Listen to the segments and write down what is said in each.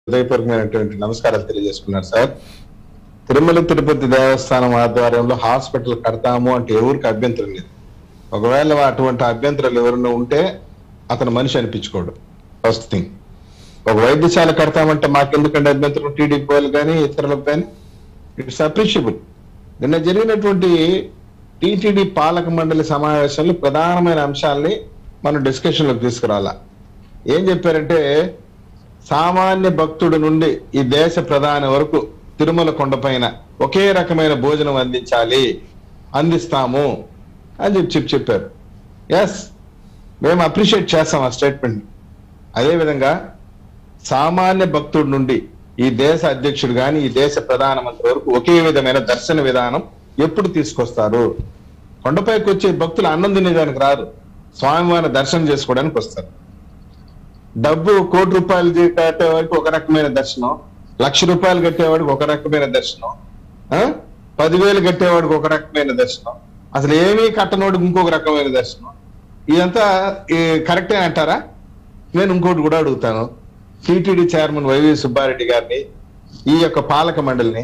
హృదయపూర్వకమైనటువంటి నమస్కారాలు తెలియజేసుకున్నారు సార్ తిరుమల తిరుపతి దేవస్థానం ఆధ్వర్యంలో హాస్పిటల్ కడతాము అంటే ఎవరికి అభ్యంతరం లేదు ఒకవేళ అటువంటి అభ్యంతరాలు ఎవరైనా ఉంటే అతను మనిషి అనిపించుకోడు ఫస్ట్ థింగ్ ఒక వైద్యశాల కడతామంటే మాకెందుకంటే అభ్యంతరం టీడీపీ వాళ్ళు కానీ ఇతరులకు కానీ ఇట్స్ అప్రిషియబుల్ నిన్న జరిగినటువంటి టీటీడీ పాలక మండలి సమావేశంలో ప్రధానమైన అంశాలని మనం డిస్కషన్ లోకి తీసుకురావాలా ఏం చెప్పారంటే సామాన్య భక్తుడి నుండి ఈ దేశ ప్రధాని వరకు తిరుమల కొండపైన ఒకే రకమైన భోజనం అందించాలి అందిస్తాము అని చెప్పి చెప్పి చెప్పారు ఎస్ మేము అప్రిషియేట్ చేస్తాం ఆ స్టేట్మెంట్ అదేవిధంగా సామాన్య భక్తుడి నుండి ఈ దేశ అధ్యక్షుడు గాని ఈ దేశ ప్రధానమంత్రి వరకు ఒకే విధమైన దర్శన విధానం ఎప్పుడు తీసుకొస్తారు కొండపైకి వచ్చే భక్తులు అన్నం తినేదానికి రారు స్వామివారిని దర్శనం చేసుకోవడానికి వస్తారు డబ్బు కోటి రూపాయలు జీ- కట్టేవాడికి ఒక రకమైన దర్శనం లక్ష రూపాయలు కట్టేవాడికి ఒక రకమైన దర్శనం ఆ? పదివేలు కట్టేవాడికి ఒక రకమైన దర్శనం అసలు ఏమీ కట్టనోడికి ఇంకొక రకమైన దర్శనం ఇదంతా ఈ కరెక్టే అంటారా నేను ఇంకోటి కూడా అడుగుతాను టిటిడి చైర్మన్ వైవి సుబ్బారెడ్డి గారిని ఈ యొక్క పాలక మండలిని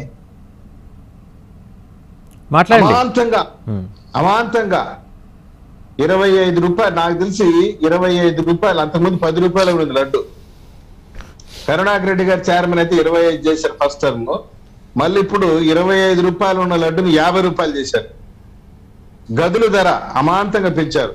మాట్లాడండి అమాంతంగా ఉమ్. అమాంతంగా ఇరవై ఐదు రూపాయలు నాకు తెలిసి ఇరవై ఐదు రూపాయలు అంతకుముందు పది రూపాయలు ఉంది లడ్డు కరుణాకర్ రెడ్డి గారు చైర్మన్ అయితే ఇరవై ఐదు చేశారు ఫస్ట్ టర్మ్ మళ్ళీ ఇప్పుడు ఇరవై ఐదు రూపాయలు ఉన్న లడ్డుని యాభై రూపాయలు చేశారు గదుల ధర అమాంతంగా పెంచారు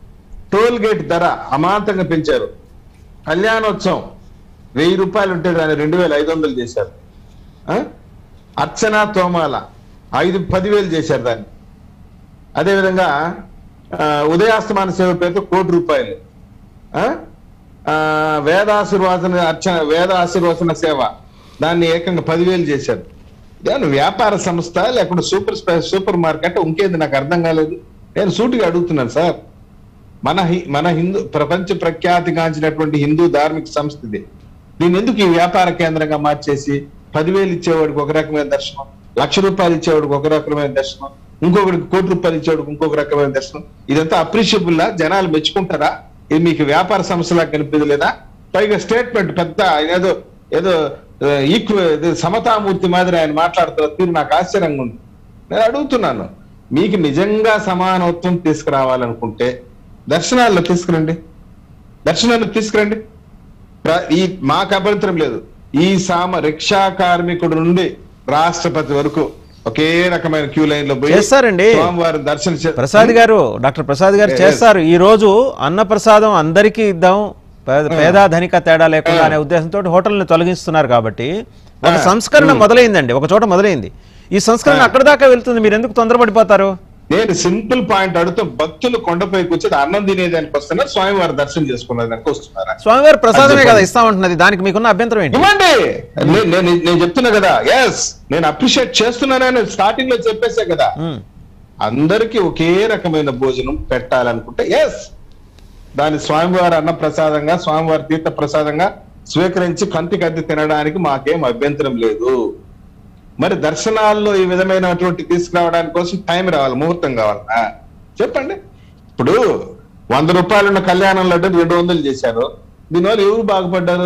టోల్ గేట్ ధర అమాంతంగా పెంచారు కళ్యాణోత్సవం వెయ్యి రూపాయలు ఉంటే దాన్ని రెండు వేల ఐదు వందలు చేశారు ఆ? అర్చన తోమాల ఐదు పదివేలు చేశారు దాన్ని అదేవిధంగా ఆ, ఉదయాస్తమాన సేవ పేరుతో కోటి రూపాయలు ఆ? ఆ, వేదాశీర్వాదన అర్చన వేద ఆశీర్వచన సేవ దాన్ని ఏకంగా పదివేలు చేశారు ఇదేమన్నా వ్యాపార సంస్థ లేకుంటే సూపర్ స్పై- సూపర్ మార్కెట్ ఇంకేది నాకు అర్థం కాలేదు నేను సూటిగా అడుగుతున్నాను సార్ మన హి- మన హిందూ ప్రపంచ ప్రఖ్యాతిగాంచినటువంటి హిందూ ధార్మిక సంస్థ ఇది దీన్ని ఎందుకు ఈ వ్యాపార కేంద్రంగా మార్చేసి పదివేలు ఇచ్చేవాడికి ఒక రకమైన దర్శనం లక్ష రూపాయలు ఇచ్చేవాడికి ఒక రకమైన దర్శనం ఇంకొకరికి కోటి రూపాయలు ఇచ్చేవాడికి ఇంకొక రకమైన దర్శనం ఇదంతా అప్రిషియబుల్ లా జనాలు మెచ్చుకుంటారా ఇది మీకు వ్యాపార సంస్థలా కనిపించలేదా పైగా స్టేట్మెంట్ పెద్ద ఆయన ఏదో ఏదో ఈక్వ సమతామూర్తి మాదిరి ఆయన మాట్లాడుతున్న తీరు నాకు ఆశ్చర్యంగా ఉంది నేను అడుగుతున్నాను మీకు నిజంగా సమానత్వం తీసుకురావాలనుకుంటే దర్శనాల్లో తీసుకురండి దర్శనాల్లో తీసుకురండి ప్ర- ఈ మాకు అభ్యంతరం లేదు ఈ సామ రిక్షా కార్మికుడు నుండి రాష్ట్రపతి వరకు ఒకే రకమైన క్యూ లైన్ లో పోయి చేస్తారండి. స్వామివారిని దర్శనం చే- ప్రసాద్ గారు డాక్టర్ ప్రసాద్ గారు Yes. చేస్తారు ఈ రోజు అన్న ప్రసాదం అందరికీ ఇద్దాం పే- పేద ధనిక తేడా లేకుండా అనే ఉద్దేశంతో హోటల్ని తొలగిస్తున్నారు కాబట్టి ఒక Ah. సంస్కరణ మొదలైందండి ఒక చోట మొదలైంది ఈ సంస్కరణ Ah. అక్కడ దాకా వెళ్తుంది మీరు ఎందుకు తొందరపడిపోతారు నేను సింపుల్ పాయింట్ అడుగుతూ భక్తులు కొండపైకి వచ్చి అన్నం తినేదానికి వస్తున్నారు స్వామివారి దర్శనం చేసుకునేదానికి వస్తున్నారా స్వామివారి ప్రసాదమే అది కదా చెప్పండి. ఇస్తామంటున్నది దానికి మీకున్న అభ్యంతరం ఏంటి ఇవ్వండి నే- నేను నేను చెప్తున్నా కదా ఎస్ నేను అప్రిషియేట్ చేస్తున్నానని స్టార్టింగ్ లో చెప్పేసా కదా ఉమ్. అందరికి ఒకే రకమైన భోజనం పెట్టాలనుకుంటే ఎస్ దాని స్వామివారి అన్న ప్రసాదంగా స్వామివారి తీర్థ ప్రసాదంగా స్వీకరించి కంటికి అద్దె తినడానికి మాకేం అభ్యంతరం లేదు మరి దర్శనాల్లో ఈ విధమైనటువంటి తీసుకురావడానికి కోసం టైం రావాలి ముహూర్తం కావాలన్నా చెప్పండి ఇప్పుడు వంద రూపాయలున్న కళ్యాణం లడ్డు రెండు వందలు చేశారు దీనివల్ల ఎవరు బాగుపడ్డారు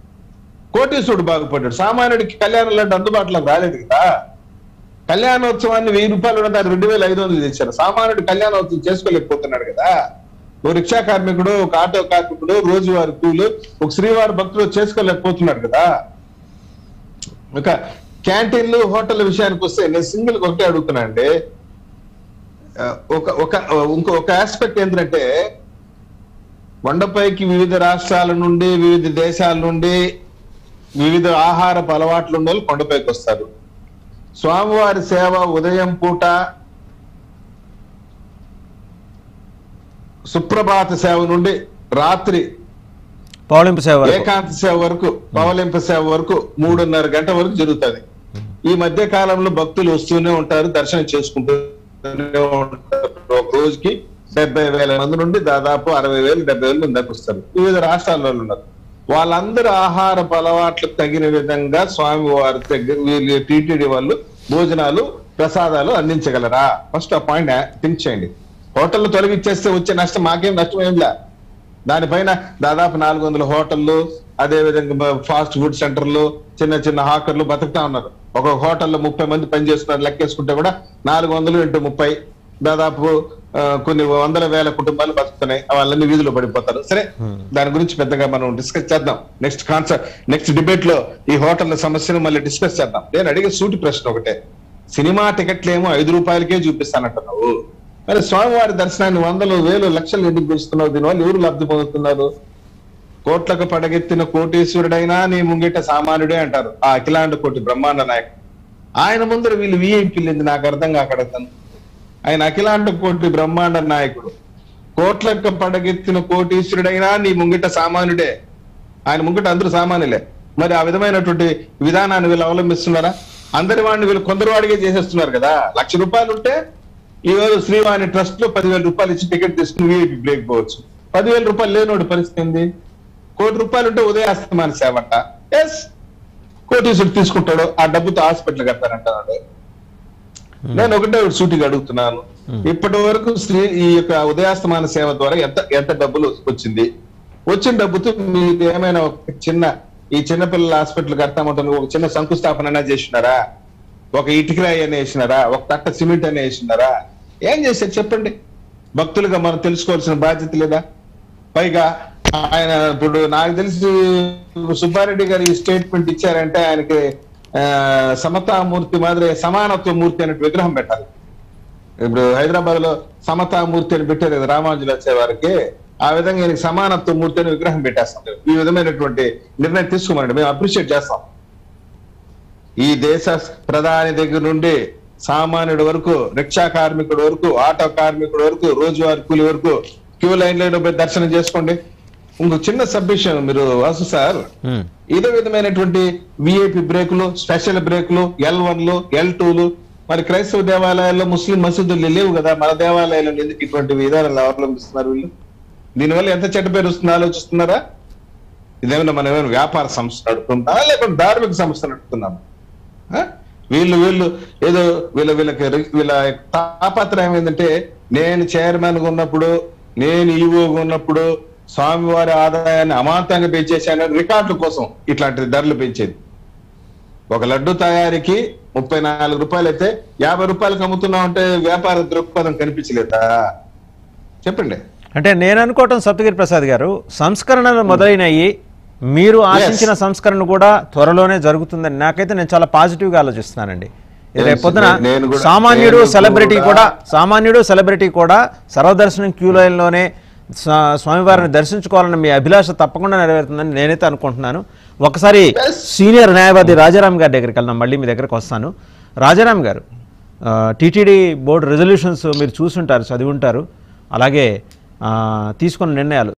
కోటీశ్వరుడు బాగుపడ్డాడు సామాన్యుడికి కళ్యాణం లడ్డు అందుబాటులోకి రాలేదు కదా కళ్యాణోత్సవాన్ని వెయ్యి రూపాయలు ఉన్న దాన్ని రెండు వేల ఐదు వందలు చేశారు సామాన్యుడు కళ్యాణోత్సవం చేసుకోలేకపోతున్నాడు కదా ఓ రిక్షా కార్మికుడు ఒక ఆటో కార్మికుడు రోజువారి కూలు ఒక శ్రీవారి భక్తుడు చేసుకోలేకపోతున్నాడు కదా ఒక క్యాంటీన్లు హోటల్ విషయానికి వస్తే నేను సింగిల్ ఒకటే అడుగుతున్నా అండి ఆ, ఒక ఒక ఇంకో ఒక ఆస్పెక్ట్ ఏంటంటే కొండపైకి వివిధ రాష్ట్రాల నుండి వివిధ దేశాల నుండి వివిధ ఆహారపు అలవాట్లు ఉన్న వాళ్ళు కొండపైకి వస్తారు స్వామివారి సేవ ఉదయం పూట సుప్రభాత సేవ నుండి రాత్రి పౌళింపు సేవ వరకు. ఏకాంత సేవ వరకు పవలింప సేవ వరకు మూడున్నర గంట వరకు జరుగుతుంది ఈ మధ్య కాలంలో భక్తులు వస్తూనే ఉంటారు దర్శనం చేసుకుంటూనే ఉంటారు ఒక రోజుకి డెబ్బై వేల మంది నుండి దాదాపు అరవై వేలు డెబ్బై వేల మంది దాకా వస్తారు వివిధ రాష్ట్రాల్లో ఉన్నారు వాళ్ళందరూ ఆహారపు అలవాట్లకు తగిన విధంగా స్వామి వారి దగ్గర వీళ్ళు టీటీడీ వాళ్ళు భోజనాలు ప్రసాదాలు అందించగలరా ఫస్ట్ ఆ పాయింట్ థింక్ చేయండి హోటల్ తొలగిచ్చేస్తే వచ్చే నష్టం మాకేం నష్టం ఏం లే దానిపైన దాదాపు నాలుగు వందల హోటళ్ళు అదే విధంగా ఫాస్ట్ ఫుడ్ సెంటర్లు చిన్న చిన్న హాకర్లు బతుకుతా ఉన్నారు ఒక హోటల్లో ముప్పై మంది పనిచేస్తున్నారు లెక్కేసుకుంటే కూడా నాలుగు వందలు ఇంటూ ముప్పై దాదాపు ఆ, కొన్ని వందల వేల కుటుంబాలు బతుకుతున్నాయి వాళ్ళని వీధిలో పడిపోతారు సరే దాని గురించి పెద్దగా మనం డిస్కస్ చేద్దాం నెక్స్ట్ కాన్సెప్ట్ నెక్స్ట్ డిబేట్ లో ఈ హోటల్ సమస్యను మళ్ళీ డిస్కస్ చేద్దాం నేను అడిగే సూటి ప్రశ్న ఒకటే సినిమా టికెట్లు ఏమో ఐదు రూపాయలకే చూపిస్తానంటున్నావు మరి స్వామివారి దర్శనాన్ని వందలు వేలు లక్షలు ఎందుకు పిలుస్తున్నావు దీనివల్ల ఎవరు లబ్ధి పొందుతున్నారు కోట్లకు పడగెత్తిన కోటీశ్వరుడైనా నీ ముంగిట సామాన్యుడే అంటారు ఆ అఖిలాండ కోటి బ్రహ్మాండ నాయకుడు ఆయన ముందర వీళ్ళు విఐపీలు నాకు అర్థం కాకడతాను ఆయన అఖిలాండ కోటి బ్రహ్మాండ నాయకుడు కోట్లకు పడగెత్తిన కోటీశ్వరుడైనా నీ ముంగిట సామాన్యుడే ఆయన ముంగిట అందరూ సామాన్యులే మరి ఆ విధమైనటువంటి విధానాన్ని వీళ్ళు అవలంబిస్తున్నారా అందరి వాడిని వీళ్ళు కొందరు వాడిగే చేసేస్తున్నారు కదా లక్ష రూపాయలు ఉంటే ఈ రోజు శ్రీవాణి ట్రస్ట్ లో పదివేల రూపాయలు ఇచ్చి టికెట్ తీసుకుని వీఐపీ బ్రేక్ పోవచ్చు పదివేల రూపాయలు లేనోడి పరిస్థితి ఏంది కోటి రూపాయలు ఉంటే ఉదయాస్తమాన సేవట ఎస్ కోటీశ్వరుడు తీసుకుంటాడు ఆ డబ్బుతో హాస్పిటల్ కడతానంటున్నాడు నేను ఒకటే ఒకటి సూటిగా అడుగుతున్నాను ఇప్పటి వరకు శ్రీ ఈ యొక్క ఉదయాస్తమాన సేవ ద్వారా ఎంత ఎంత డబ్బులు వచ్చింది వచ్చిన డబ్బుతో మీకు ఏమైనా ఒక చిన్న ఈ చిన్నపిల్లల హాస్పిటల్ కడతామంటారు ఒక చిన్న శంకుస్థాపన అయినా చేసినారా ఒక ఇటుకరాయి అని వేసినారా ఒక తట్ట సిమెంట్ అని వేసినారా ఏం చేశారు చెప్పండి భక్తులుగా మనం తెలుసుకోవాల్సిన బాధ్యత లేదా పైగా ఆయన ఇప్పుడు నాకు తెలిసి సుబ్బారెడ్డి గారు ఈ స్టేట్మెంట్ ఇచ్చారంటే ఆయనకి ఆ, సమతామూర్తి మాదిరి సమానత్వ మూర్తి అనే విగ్రహం పెట్టాలి ఇప్పుడు హైదరాబాద్ లో సమతామూర్తి అని పెట్టారు కదా రామానుజులు వచ్చే వారికి ఆ విధంగా ఈయనకి సమానత్వ మూర్తి అని విగ్రహం పెట్టేస్తాం ఈ విధమైనటువంటి నిర్ణయం తీసుకోమనండి మేము అప్రిషియేట్ చేస్తాం ఈ దేశ ప్రధాని దగ్గర నుండి సామాన్యుడి వరకు రిక్షా కార్మికుడి వరకు ఆటో కార్మికుడి వరకు రోజువారీ కూలి వరకు క్యూ లైన్ లో పోయి దర్శనం చేసుకోండి ఇంకో చిన్న సబ్మిషన్ మీరు వాసు సార్ ఉమ్. ఇదే విధమైనటువంటి విఐపి బ్రేకులు స్పెషల్ బ్రేకులు ఎల్ వన్లు ఎల్ టూలు మరి క్రైస్తవ దేవాలయాల్లో ముస్లిం మసీదులు లేవు కదా మన దేవాలయాల్లో ఎందుకు ఇటువంటి విధానాలు అవలంబిస్తున్నారు వీళ్ళు దీనివల్ల ఎంత చెడ్డ పేరు వస్తుందో ఆలోచిస్తున్నారా ఇదేమైనా మనం ఏమైనా వ్యాపార సంస్థ నడుపుతుందా లేకుంటే ధార్మిక సంస్థ నడుపుతున్నాం వీళ్ళు వీళ్ళు ఏదో వీళ్ళ వీళ్ళకి రి- వీళ్ళ తాపత్రయం ఏంటంటే నేను చైర్మన్ గా ఉన్నప్పుడు నేను ఈవోగా ఉన్నప్పుడు స్వామివారి ఆదాయాన్ని అమాంతంగా పెంచేశాను రికార్డుల కోసం ఇట్లాంటి ధరలు పెంచేది ఒక లడ్డు తయారీకి ముప్పై నాలుగు రూపాయలు అయితే యాభై రూపాయలకు అమ్ముతున్నాం అంటే వ్యాపార దృక్పథం కనిపించలేదా చెప్పండి అంటే నేను అనుకోవటం సప్తగిరి ప్రసాద్ గారు సంస్కరణలు మొదలైనవి మీరు ఆశించిన సంస్కరణ కూడా త్వరలోనే జరుగుతుందని నాకైతే నేను చాలా పాజిటివ్గా ఆలోచిస్తున్నానండి ఇది రేపు పొద్దున నేను- నేను కూడా- సామాన్యుడు నేను సెలబ్రిటీ కూడా- కూడా సామాన్యుడు సెలబ్రిటీ కూడా సర్వదర్శనం క్యూ లైన్లోనే స్వా- స్వామివారిని దర్శించుకోవాలన్న మీ అభిలాష తప్పకుండా నెరవేరుతుందని నేనైతే అనుకుంటున్నాను ఒకసారి Yes. సీనియర్ న్యాయవాది రాజారాం గారి దగ్గరికి వెళ్దాం మళ్ళీ మీ దగ్గరకు వస్తాను రాజారాం గారు టీటీడీ బోర్డు రెజల్యూషన్స్ మీరు చూసుంటారు చదివి ఉంటారు అలాగే ఆ, తీసుకున్న నిర్ణయాలు